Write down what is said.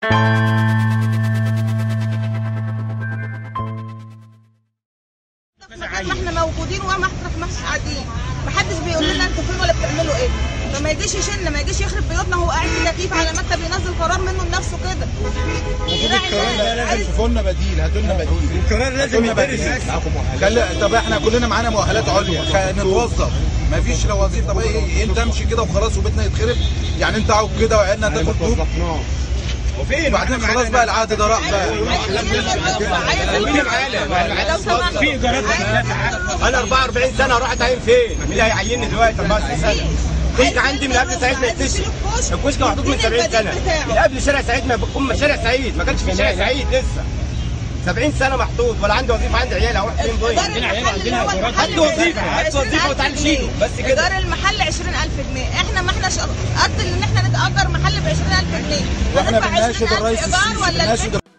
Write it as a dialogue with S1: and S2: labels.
S1: مكان ما احنا موجودين ومطرح ما احنا قاعدين محدش بيقول لنا انتوا فين ولا بتعملوا ايه فما يجيش يشيلنا ما يجيش يخرب بيوتنا وهو قاعد في تكييف على مكتب ينزل قرار منه لنفسه كده يراعي الناس. عايز-
S2: شوفوا لنا بديل هاتوا لنا بديل
S3: القرار لازم
S2: هاتوا لنا
S3: يدرس
S2: بديل. خلي طب احنا كلنا معانا مؤهلات عليا خ- نتوظف ما فيش لا وظيفه طب ايه انت امشي كده وخلاص وبيتنا يتخرب يعني انت عاوز كده وعيالنا تاكل طوب
S3: وفين
S2: وبعدين خلاص بقى العهد ده راح بقى
S3: في ايجارات
S4: انا 44 سنه اروح اتعين فين؟ مين اللي هيعيني دلوقتي 24 سنه؟ كنت عندي من قبل سعيد ما يكتشف الكشك محطوط من 70 سنه من قبل شارع سعيد ما يكون شارع سعيد ما كانش في شارع سعيد لسه 70 سنه محطوط ولا عندي وظيفه عندي عيال اروح فين دول؟ هات وظيفه هات وظيفه وتعالى شيله بس كده
S1: ايجار المحل 20000 جنيه احنا ما احناش قد ان احنا نتاجر محل ب 20000 جنيه
S2: واحنا
S1: هندفع
S2: بنناشد
S1: 20,000
S2: الرئيس
S1: ايجار
S2: السيسي
S1: ولا
S2: بنناشد